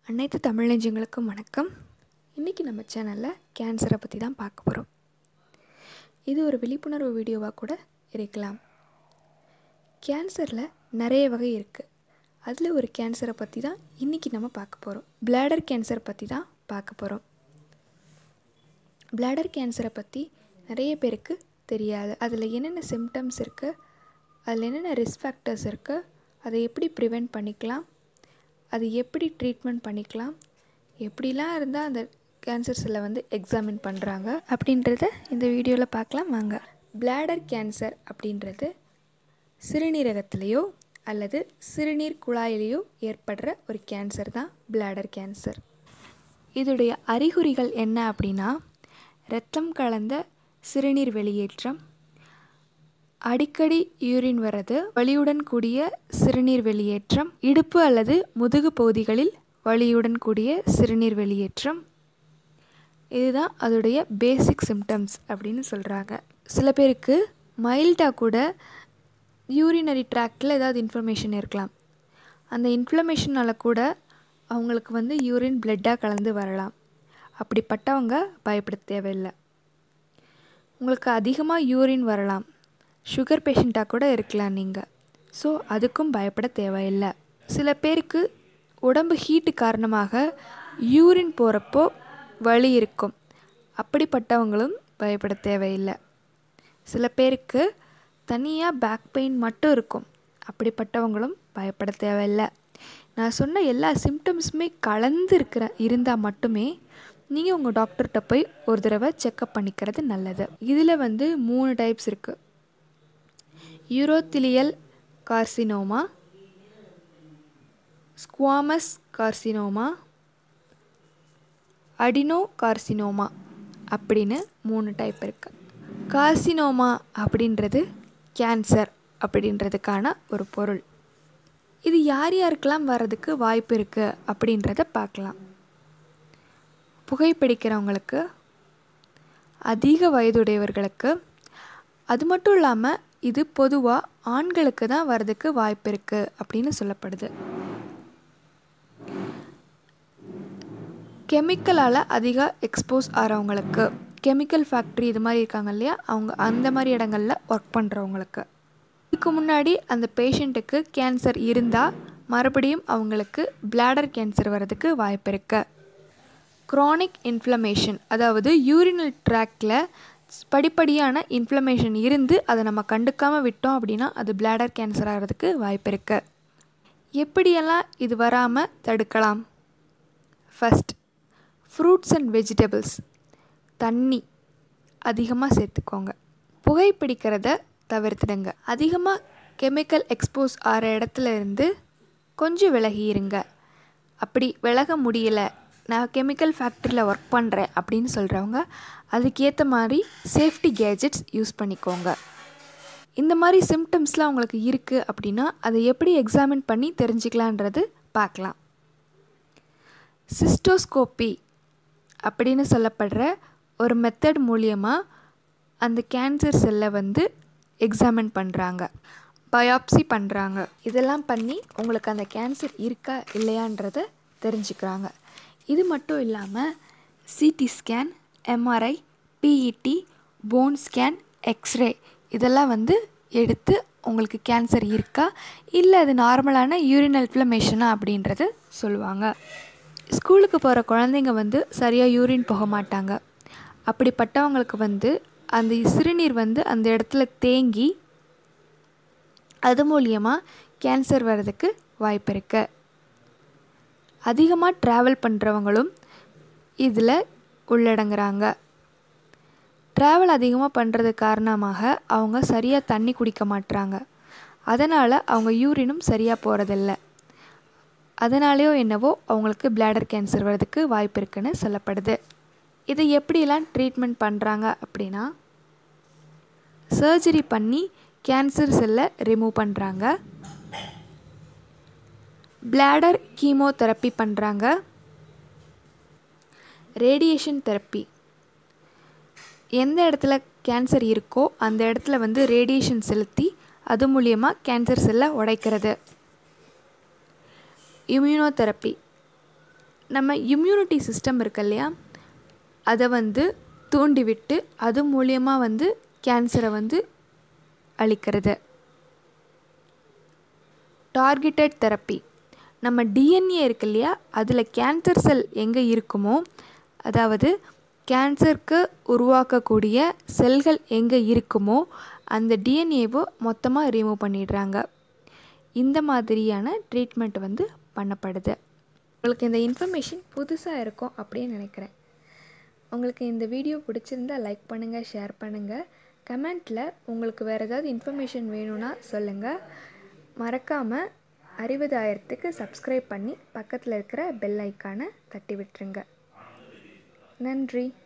அனைத்து தமிழ் நெஞ்சங்களுக்கும் வணக்கம் இன்றைக்கி நம்ம சேனலில் கேன்சரை பற்றி தான் பார்க்க போகிறோம் இது ஒரு விழிப்புணர்வு வீடியோவாக கூட இருக்கலாம் கேன்சரில் நிறைய வகை இருக்குது அதில் ஒரு கேன்சரை பற்றி தான் இன்றைக்கி நம்ம பார்க்க போகிறோம் பிளாடர் கேன்சர் பற்றி தான் பார்க்க போகிறோம் பிளாடர் கேன்சரை பற்றி நிறைய பேருக்கு தெரியாது அதில் என்னென்ன சிம்டம்ஸ் இருக்குது அதில் என்னென்ன ரிஸ்க் ஃபேக்டர்ஸ் இருக்குது அதை எப்படி ப்ரிவெண்ட் பண்ணிக்கலாம் அது எப்படி ட்ரீட்மெண்ட் பண்ணிக்கலாம் எப்படிலாம் இருந்தால் அந்த கேன்சர் செல்லை வந்து எக்ஸாமின் பண்ணுறாங்க அப்படின்றத இந்த வீடியோவில் பார்க்கலாம் வாங்க பிளாடர் கேன்சர் அப்படின்றது சிறுநீரகத்திலேயோ அல்லது சிறுநீர் குழாயிலேயோ ஏற்படுற ஒரு கேன்சர் தான் பிளாடர் கேன்சர் இதோடைய அறிகுறிகள் என்ன அப்படின்னா இரத்தம் கலந்த சிறுநீர் வெளியேற்றம் அடிக்கடி யூரின் வர்றது வலியுடன் கூடிய சிறுநீர் வெளியேற்றம் இடுப்பு அல்லது முதுகு பகுதிகளில் வலியுடன் கூடிய சிறுநீர் வெளியேற்றம் இதுதான் அதோடைய பேசிக் சிம்டம்ஸ் அப்படின்னு சொல்கிறாங்க சில பேருக்கு மைல்டாக கூட யூரினரி ட்ராக்டில் ஏதாவது இன்ஃபர்மேஷன் இருக்கலாம் அந்த இன்ஃப்ளமேஷனால் கூட அவங்களுக்கு வந்து யூரின் பிளட்டாக கலந்து வரலாம் அப்படிப்பட்டவங்க பயப்பட தேவையில்லை உங்களுக்கு அதிகமாக யூரின் வரலாம் சுகர் பேஷண்ட்டாக கூட இருக்கலாம் நீங்கள் ஸோ அதுக்கும் பயப்பட தேவையில்லை சில பேருக்கு உடம்பு ஹீட்டு காரணமாக யூரின் போகிறப்போ வலி இருக்கும் அப்படிப்பட்டவங்களும் பயப்பட தேவையில்லை சில பேருக்கு தனியாக பேக் பெயின் மட்டும் இருக்கும் அப்படிப்பட்டவங்களும் பயப்பட தேவையில்லை நான் சொன்ன எல்லா சிம்டம்ஸுமே கலந்து இருக்கிற இருந்தால் மட்டுமே நீங்கள் உங்கள் டாக்டர்கிட்ட போய் ஒரு தடவை செக்கப் பண்ணிக்கிறது நல்லது இதில் வந்து மூணு டைப்ஸ் இருக்குது urothelial carcinoma squamous carcinoma adenocarcinoma அப்படின்னு மூணு டைப் இருக்குது கார்சினோமா அப்படின்றது கேன்சர் அப்படின்றதுக்கான ஒரு பொருள் இது யார் யாருக்கெல்லாம் வர்றதுக்கு வாய்ப்பு இருக்குது அப்படின்றத பார்க்கலாம் புகைப்பிடிக்கிறவங்களுக்கு அதிக வயதுடையவர்களுக்கு அது மட்டும் இல்லாமல் இது பொதுவாக ஆண்களுக்கு தான் வர்றதுக்கு வாய்ப்பு இருக்குது அப்படின்னு சொல்லப்படுது கெமிக்கலால் அதிக எக்ஸ்போஸ் ஆகிறவங்களுக்கு கெமிக்கல் ஃபேக்ட்ரி இது மாதிரி இருக்காங்க இல்லையா அவங்க அந்த மாதிரி இடங்களில் ஒர்க் பண்ணுறவங்களுக்கு இதுக்கு முன்னாடி அந்த பேஷண்ட்டுக்கு கேன்சர் இருந்தால் மறுபடியும் அவங்களுக்கு பிளாடர் கேன்சர் வர்றதுக்கு வாய்ப்பு இருக்குது க்ரானிக் இன்ஃப்ளமேஷன் அதாவது யூரினல் ட்ராக்டில் படிப்படியான இன்ஃப்ளமேஷன் இருந்து அதை நம்ம கண்டுக்காமல் விட்டோம் அப்படின்னா அது பிளாடர் கேன்சர் ஆகிறதுக்கு வாய்ப்பு இருக்குது எப்படியெல்லாம் இது வராமல் தடுக்கலாம் ஃபஸ்ட் ஃப்ரூட்ஸ் அண்ட் வெஜிடபிள்ஸ் தண்ணி அதிகமாக சேர்த்துக்கோங்க புகைப்பிடிக்கிறத தவிர்த்துடுங்க அதிகமாக கெமிக்கல் எக்ஸ்போஸ் ஆகிற இடத்துல இருந்து கொஞ்சம் விலகி இருங்க அப்படி விலக முடியல நான் கெமிக்கல் ஃபேக்ட்ரியில் ஒர்க் பண்ணுறேன் அப்படின்னு சொல்கிறவங்க அதுக்கேற்ற மாதிரி சேஃப்டி கேஜெட்ஸ் யூஸ் பண்ணிக்கோங்க இந்த மாதிரி சிம்டம்ஸ்லாம் உங்களுக்கு இருக்குது அப்படின்னா அதை எப்படி எக்ஸாமின் பண்ணி தெரிஞ்சுக்கலான்றது பார்க்கலாம் சிஸ்டோஸ்கோப்பி அப்படின்னு சொல்லப்படுற ஒரு மெத்தட் மூலியமாக அந்த கேன்சர் செல்லை வந்து எக்ஸாமின் பண்ணுறாங்க பயாப்சி பண்ணுறாங்க இதெல்லாம் பண்ணி உங்களுக்கு அந்த கேன்சர் இருக்கா இல்லையான்றதை தெரிஞ்சுக்கிறாங்க இது மட்டும் இல்லாமல் CT scan MRI PET bone scan x ray இதெல்லாம் வந்து எடுத்து உங்களுக்கு கேன்சர் இருக்கா இல்லை அது நார்மலான யூரினல் இன்ஃப்ளமேஷனா அப்படின்றத சொல்லுவாங்க ஸ்கூலுக்கு போகிற குழந்தைங்க வந்து சரியாக யூரின் போக மாட்டாங்க அப்படிப்பட்டவங்களுக்கு வந்து அந்த சிறுநீர் வந்து அந்த இடத்துல தேங்கி அது மூலியமாக கேன்சர் வர்றதுக்கு வாய்ப்பு இருக்குது அதிகமாக ட்ராவல் பண்ணுறவங்களும் இதில் உள்ளடங்குறாங்க ட்ராவல் அதிகமாக பண்ணுறது காரணமாக அவங்க சரியாக தண்ணி குடிக்க மாட்டுறாங்க அதனால் அவங்க யூரினும் சரியாக போகிறதில்ல அதனாலேயோ என்னவோ அவங்களுக்கு பிளாடர் கேன்சர் வர்றதுக்கு வாய்ப்பு இருக்குன்னு சொல்லப்படுது இதை எப்படிலாம் ட்ரீட்மெண்ட் பண்ணுறாங்க அப்படின்னா சர்ஜரி பண்ணி கேன்சர் செல்லை ரிமூவ் பண்ணுறாங்க பிளாடர் கீமோதெரப்பி பண்ணுறாங்க ரேடியேஷன் தெரப்பி எந்த இடத்துல கேன்சர் இருக்கோ அந்த இடத்துல வந்து ரேடியேஷன் செலுத்தி அது மூலியமாக கேன்சர் செல்லை உடைக்கிறது இம்யூனோதெரப்பி நம்ம இம்யூனிட்டி சிஸ்டம் இருக்கு இல்லையா அதை வந்து தூண்டிவிட்டு அது மூலியமாக வந்து கேன்சரை வந்து அழிக்கிறது டார்கெட்டட் தெரப்பி நம்ம டிஎன்ஏ இருக்கு இல்லையா அதில் கேன்சர் செல் எங்கே இருக்குமோ அதாவது கேன்சருக்கு உருவாக்கக்கூடிய செல்கள் எங்கே இருக்குமோ அந்த டிஎன்ஏவை மொத்தமாக ரிமூவ் பண்ணிடுறாங்க இந்த மாதிரியான ட்ரீட்மெண்ட் வந்து பண்ணப்படுது உங்களுக்கு இந்த இன்ஃபர்மேஷன் புதுசாக இருக்கும் அப்படின்னு நினைக்கிறேன் உங்களுக்கு இந்த வீடியோ பிடிச்சிருந்தா லைக் பண்ணுங்கள் ஷேர் பண்ணுங்கள் கமெண்ட்டில் உங்களுக்கு வேறு ஏதாவது இன்ஃபர்மேஷன் வேணும்னா சொல்லுங்கள் மறக்காமல் அறுபதாயிரத்துக்கு சப்ஸ்கிரைப் பண்ணி பக்கத்தில் இருக்கிற பெல் ஐக்கானை தட்டி விட்டுருங்க நன்றி